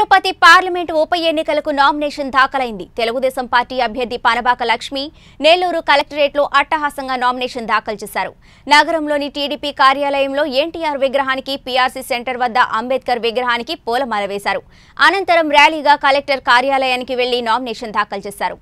Tirupati parliament ఉప ఎన్నికలకు nomination దాఖలైంది Telugu Desam party అభ్యర్థి పనబాక లక్ష్మి నెల్లూరు కలెక్టరేట్లో అట్టహాసంగా నామినేషన్ దాఖలు చేశారు నగరంలోని టీడీపీ కార్యాలయంలో ఎన్టీఆర్ విగ్రహానికి పీఆర్సీ సెంటర్ వద్ద అంబేద్కర్ విగ్రహానికి పూలమాల వేశారు అనంతరం ర్యాలీగా కలెక్టర్ కార్యాలయానికి వెళ్లి నామినేషన్ దాఖలు చేశారు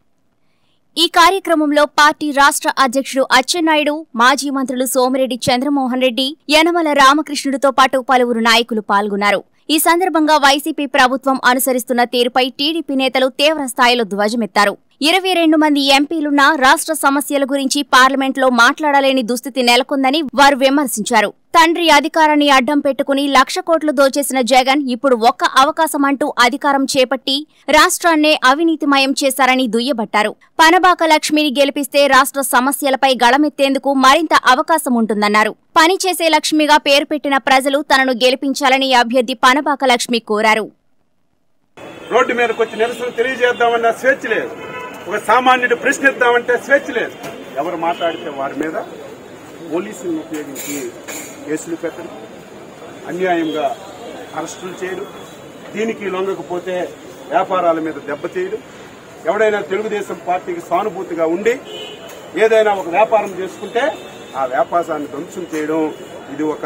ఈ కార్యక్రమంలో పార్టీ రాష్ట్ర అధ్యక్షుడు అచ్చెన్నాయుడు మాజీ మంత్రులు సోమిరెడ్డి చంద్రమోహన్ రెడ్డి యనమల రామకృష్ణుడితో పాటు పలువురు నాయకులు పాల్గొన్నారు ఈ సందర్భంగా వైసీపీ ప్రభుత్వం అనుసరిస్తున్న తీరుపై టీడీపీ నేతలు తీవ్ర స్థాయిలో ధ్వజమెత్తారు ఇరవై రెండు మంది ఎంపీలున్న రాష్ట్ర సమస్యల గురించి పార్లమెంట్లో మాట్లాడలేని దుస్థితి నెలకొందని వారు విమర్శించారు తండ్రి అధికారాన్ని అడ్డం పెట్టుకుని లక్ష కోట్లు దోచేసిన జగన్ ఇప్పుడు ఒక్క అవకాశం అంటూ అధికారం చేపట్టి రాష్ట్రాన్నే అవినీతిమయం చేశారని దుయ్యబట్టారు పనబాక లక్ష్మిని గెలిపిస్తే రాష్ట్ర సమస్యలపై గళమెత్తేందుకు మరింత అవకాశం ఉంటుందన్నారు పనిచేసే లక్ష్మిగా పేరు పెట్టిన ప్రజలు తనను గెలిపించాలని అభ్యర్థి పనబాక లక్ష్మి కోరారు రోడ్డు మీదకి వచ్చి నిరసన తెలియజేద్దామన్న స్వేచ్ఛ లేదు ఒక సామాన్యుడు ప్రశ్నిద్దామంటే స్వేచ్ఛ లేదు ఎవరు మాట్లాడితే వారి మీద పోలీసులను ఉపయోగించి కేసులు పెట్టడం అన్యాయంగా అరెస్టులు చేయడం దీనికి లొంగకపోతే వ్యాపారాల మీద దెబ్బతీయడం ఎవడైనా తెలుగుదేశం పార్టీకి సానుభూతిగా ఉండి ఏదైనా ఒక వ్యాపారం చేసుకుంటే ఆ వ్యాపారాన్ని ధ్వంసం చేయడం ఇది ఒక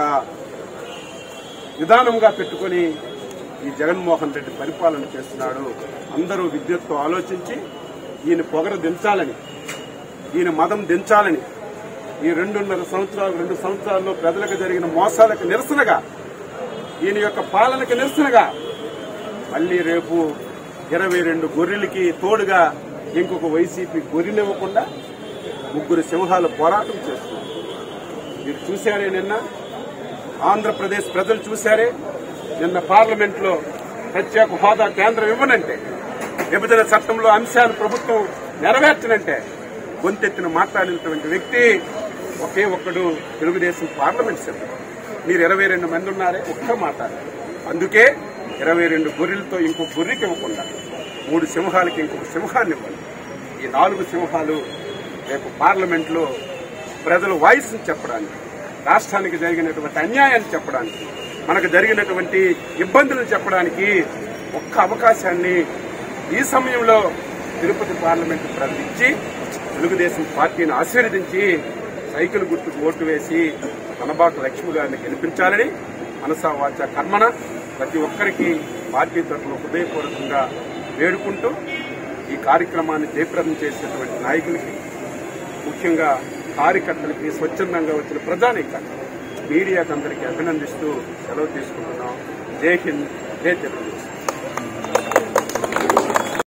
విధానంగా పెట్టుకొని ఈ జగన్మోహన్ రెడ్డి పరిపాలన చేస్తున్నాడు అందరూ విద్యుత్తో ఆలోచించి ఈయన పొగర దించాలని ఈయన మదం దించాలని ఈ రెండున్నర సంవత్సరాలు రెండు సంవత్సరాల్లో ప్రజలకు జరిగిన మోసాలకు నిరసనగా ఈయన యొక్క పాలనకు నిరసనగా మళ్ళీ రేపు ఇరవై రెండు గొర్రెలకి తోడుగా ఇంకొక వైసీపీ గొర్రెనివ్వకుండా ముగ్గురు సింహాలు పోరాటం చేస్తున్నారు మీరు చూశారే నిన్న ఆంధ్రప్రదేశ్ ప్రజలు చూశారే నిన్న పార్లమెంట్ లో ప్రత్యేక హోదా కేంద్రం ఇవ్వనంటే విభజన చట్టంలో అంశాలు ప్రభుత్వం నెరవేర్చనంటే గొంతెత్తిన మాట్లాడినటువంటి వ్యక్తి ఒకే ఒక్కడు తెలుగుదేశం పార్లమెంట్ సభ్యుడు మీరు ఇరవై రెండు మంది ఉన్నారే ఒక్క మాట్లాడారు అందుకే ఇరవై రెండు గొర్రెలతో ఇంకో గొర్రెకి ఇవ్వకుండా మూడు సింహాలకి ఇంకొక సింహాన్ని ఇవ్వండి ఈ నాలుగు సింహాలు రేపు పార్లమెంట్ లో ప్రజల వాయిస్ చెప్పడానికి రాష్ట్రానికి జరిగినటువంటి అన్యాయాన్ని చెప్పడానికి మనకు జరిగినటువంటి ఇబ్బందులను చెప్పడానికి ఒక్క అవకాశాన్ని ఈ సమయంలో తిరుపతి పార్లమెంటు ప్రజలు ఇచ్చి తెలుగుదేశం పార్టీని ఆశీర్వదించి సైకిల్ గుర్తుకు ఓటు వేసి కనబాక లక్ష్మి గారిని గెలిపించాలని మనసా వాచ కర్మన ప్రతి ఒక్కరికి పార్టీ తరఫున హృదయపూర్వకంగా వేడుకుంటూ ఈ కార్యక్రమాన్ని జయప్రదం చేసినటువంటి నాయకులకి ముఖ్యంగా కార్యకర్తలకి స్వచ్ఛందంగా వచ్చిన ప్రజానీకాన్ని మీడియాకు అందరికీ అభినందిస్తూ సెలవు తీసుకుంటున్నాం జై హింద్ జై తెలుగుదేశం